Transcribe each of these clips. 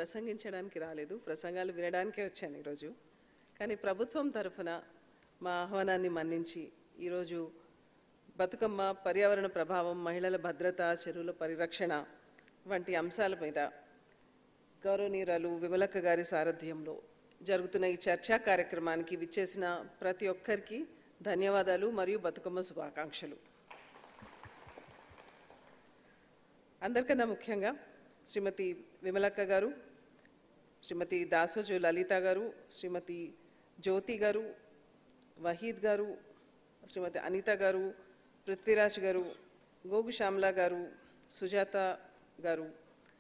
ప్రసంగించడానికి రాలేదు ప్రసంగాలు వినడానికే వచ్చాను ఈరోజు కానీ ప్రభుత్వం తరఫున మా ఆహ్వానాన్ని మన్నించి ఈరోజు బతుకమ్మ పర్యావరణ ప్రభావం మహిళల భద్రత చెరువుల పరిరక్షణ వంటి అంశాల మీద గౌరవనీయురాలు విమలక్క గారి సారథ్యంలో జరుగుతున్న ఈ చర్చా కార్యక్రమానికి విచ్చేసిన ప్రతి ఒక్కరికి ధన్యవాదాలు మరియు బతుకమ్మ శుభాకాంక్షలు అందరికన్నా ముఖ్యంగా శ్రీమతి విమలక్క గారు శ్రీమతి దాసోజు లలిత గారు శ్రీమతి జ్యోతి గారు వహీద్ గారు శ్రీమతి అనిత గారు పృథ్వీరాజ్ గారు గోగు శ్యామల గారు సుజాత గారు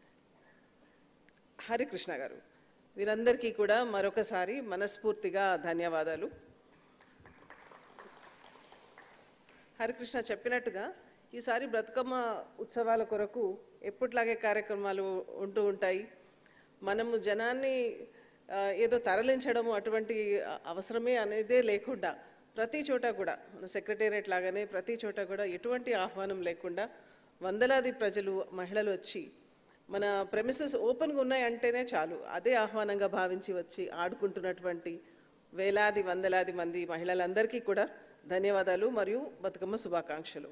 హరికృష్ణ గారు వీరందరికీ కూడా మరొకసారి మనస్ఫూర్తిగా ధన్యవాదాలు హరికృష్ణ చెప్పినట్టుగా ఈసారి బ్రతుకమ్మ ఉత్సవాల కొరకు ఎప్పటిలాగే కార్యక్రమాలు ఉంటూ ఉంటాయి మనము జనాన్ని ఆ, ఏదో తరలించడము అటువంటి అవసరమే అనేదే లేకుండా ప్రతి చోట కూడా మన సెక్రటేరియట్ లాగానే ప్రతి చోట కూడా ఎటువంటి ఆహ్వానం లేకుండా వందలాది ప్రజలు మహిళలు వచ్చి మన ప్రెమిసెస్ ఓపెన్గా ఉన్నాయంటేనే చాలు అదే ఆహ్వానంగా భావించి వచ్చి ఆడుకుంటున్నటువంటి వేలాది వందలాది మంది మహిళలందరికీ కూడా ధన్యవాదాలు మరియు బతుకమ్మ శుభాకాంక్షలు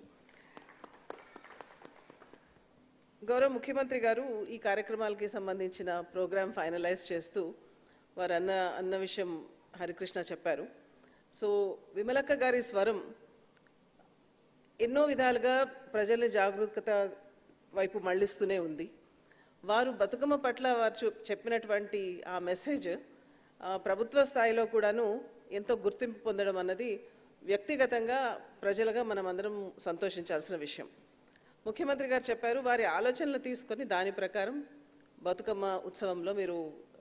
గౌరవ ముఖ్యమంత్రి గారు ఈ కార్యక్రమాలకి సంబంధించిన ప్రోగ్రాం ఫైనలైజ్ చేస్తూ వారు అన్న అన్న విషయం హరికృష్ణ చెప్పారు సో విమలక్క గారి స్వరం ఎన్నో విధాలుగా ప్రజల జాగరూకత వైపు మళ్ళిస్తూనే ఉంది వారు బతుకమ్మ పట్ల వారు చూ- చెప్పినటువంటి ఆ మెసేజ్ ఆ, ప్రభుత్వ స్థాయిలో కూడాను ఎంతో గుర్తింపు పొందడం అన్నది వ్యక్తిగతంగా ప్రజలుగా మనం అందరం సంతోషించాల్సిన విషయం ముఖ్యమంత్రి గారు చెప్పారు వారి ఆలోచనలు తీసుకొని దాని ప్రకారం బతుకమ్మ ఉత్సవంలో మీరు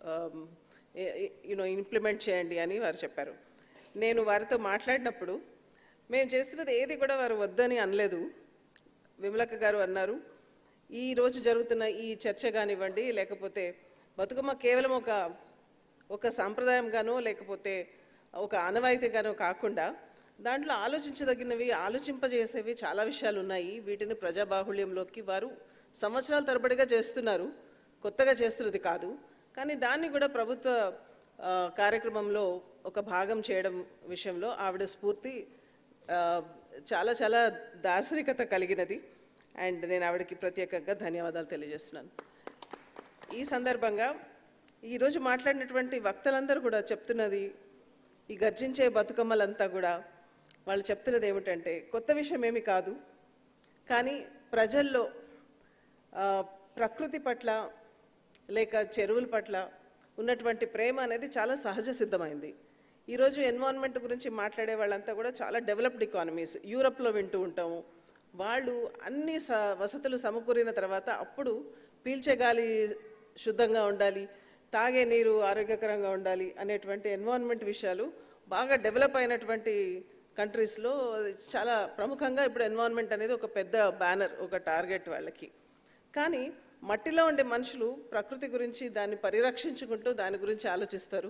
యూనో ఇంప్లిమెంట్ చేయండి అని వారు చెప్పారు నేను వారితో మాట్లాడినప్పుడు మేము చేస్తున్నది ఏది కూడా వారు వద్దని అనలేదు విమలక్క గారు అన్నారు ఈ రోజు జరుగుతున్న ఈ చర్చ కానివ్వండి లేకపోతే బతుకమ్మ కేవలం ఒక ఒక సాంప్రదాయంగానో లేకపోతే ఒక ఆనవాయితీగానో కాకుండా దాంట్లో ఆలోచించదగినవి ఆలోచింపజేసేవి చాలా విషయాలు ఉన్నాయి వీటిని ప్రజాబాహుళ్యంలోకి వారు సంవత్సరాల తరబడిగా చేస్తున్నారు కొత్తగా చేస్తున్నది కాదు కానీ దాన్ని కూడా ప్రభుత్వ ఆ, కార్యక్రమంలో ఒక భాగం చేయడం విషయంలో ఆవిడ స్ఫూర్తి ఆ, చాలా చాలా దార్శనికత కలిగినది అండ్ నేను ఆవిడకి ప్రత్యేకంగా ధన్యవాదాలు తెలియజేస్తున్నాను ఈ సందర్భంగా ఈరోజు మాట్లాడినటువంటి వక్తలందరూ కూడా చెప్తున్నది ఈ గర్జించే బతుకమ్మలంతా కూడా వాళ్ళు చెప్తున్నది ఏమిటంటే కొత్త విషయం ఏమి కాదు కానీ ప్రజల్లో ఆ, ప్రకృతి పట్ల లేక చెరువుల పట్ల ఉన్నటువంటి ప్రేమ అనేది చాలా సహజ సిద్ధమైంది ఈరోజు ఎన్వైరన్మెంట్ గురించి మాట్లాడే వాళ్ళంతా కూడా చాలా డెవలప్డ్ ఎకానమీస్ యూరప్లో వింటూ ఉంటాము వాళ్ళు అన్ని స వసతులు సమకూరిన తర్వాత అప్పుడు పీల్చే గాలి శుద్ధంగా ఉండాలి తాగే నీరు ఆరోగ్యకరంగా ఉండాలి అనేటువంటి ఎన్వైరన్మెంట్ విషయాలు బాగా డెవలప్ అయినటువంటి కంట్రీస్లో చాలా ప్రముఖంగా ఇప్పుడు ఎన్వైరన్మెంట్ అనేది ఒక పెద్ద బ్యానర్ ఒక టార్గెట్ వాళ్ళకి కానీ మట్టిలో ఉండే మనుషులు ప్రకృతి గురించి దాన్ని పరిరక్షించుకుంటూ దాని గురించి ఆలోచిస్తారు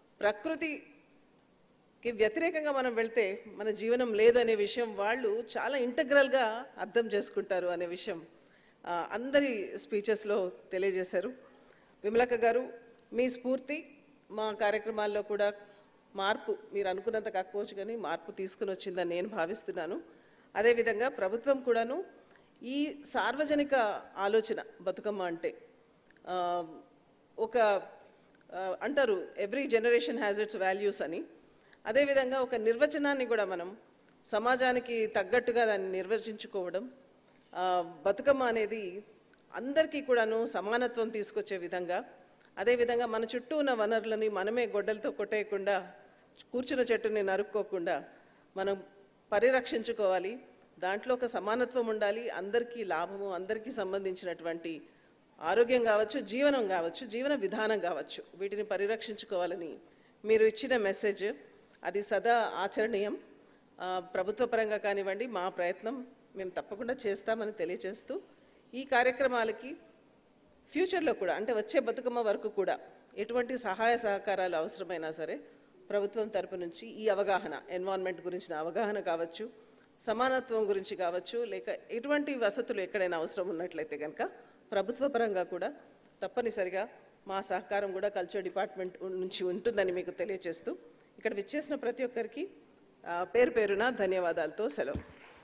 ప్రకృతికి వ్యతిరేకంగా మనం వెళ్తే మన జీవనం లేదు అనే విషయం వాళ్ళు చాలా ఇంటగ్రల్గా అర్థం చేసుకుంటారు అనే విషయం ఆ, అందరి స్పీచెస్లో తెలియజేశారు విమలక్క గారు మీ స్ఫూర్తి మా కార్యక్రమాల్లో కూడా మార్పు మీరు అనుకున్నంత కాకపోవచ్చు కానీ మార్పు తీసుకుని వచ్చిందని నేను భావిస్తున్నాను అదేవిధంగా ప్రభుత్వం కూడాను ఈ సార్వజనిక ఆలోచన బతుకమ్మ అంటే ఆ, ఒక ఆ, అంటారు every generation has its values అని అదేవిధంగా ఒక నిర్వచనాన్ని కూడా మనం సమాజానికి తగ్గట్టుగా దాన్ని నిర్వచించుకోవడం ఆ, బతుకమ్మ అనేది అందరికీ కూడాను సమానత్వం తీసుకొచ్చే విధంగా అదేవిధంగా మన చుట్టూ ఉన్న వనరులని మనమే గొడ్డలతో కొట్టేయకుండా కూర్చున్న చెట్టుని నరుక్కోకుండా మనం పరిరక్షించుకోవాలి దాంట్లో ఒక సమానత్వం ఉండాలి అందరికీ లాభము అందరికీ సంబంధించినటువంటి ఆరోగ్యం కావచ్చు జీవనం కావచ్చు జీవన విధానం కావచ్చు వీటిని పరిరక్షించుకోవాలని మీరు ఇచ్చిన మెసేజ్ అది సదా ఆచరణీయం ఆ, ప్రభుత్వ పరంగా కానివ్వండి మా ప్రయత్నం మేము తప్పకుండా చేస్తామని తెలియజేస్తూ ఈ కార్యక్రమాలకి ఫ్యూచర్లో కూడా అంటే వచ్చే బతుకమ్మ వరకు కూడా ఎటువంటి సహాయ సహకారాలు అవసరమైనా సరే ప్రభుత్వం తరపు నుంచి ఈ అవగాహన ఎన్వైరన్మెంట్ గురించిన అవగాహన కావచ్చు సమానత్వం గురించి కావచ్చు లేక ఎటువంటి వసతులు ఎక్కడైనా అవసరం ఉన్నట్లయితే కనుక ప్రభుత్వ పరంగా కూడా తప్పనిసరిగా మా సహకారం కూడా కల్చర్ డిపార్ట్మెంట్ నుంచి ఉంటుందని మీకు తెలియజేస్తూ ఇక్కడ విచ్చేసిన ప్రతి ఒక్కరికి ఆ, పేరు పేరున ధన్యవాదాలతో సెలవు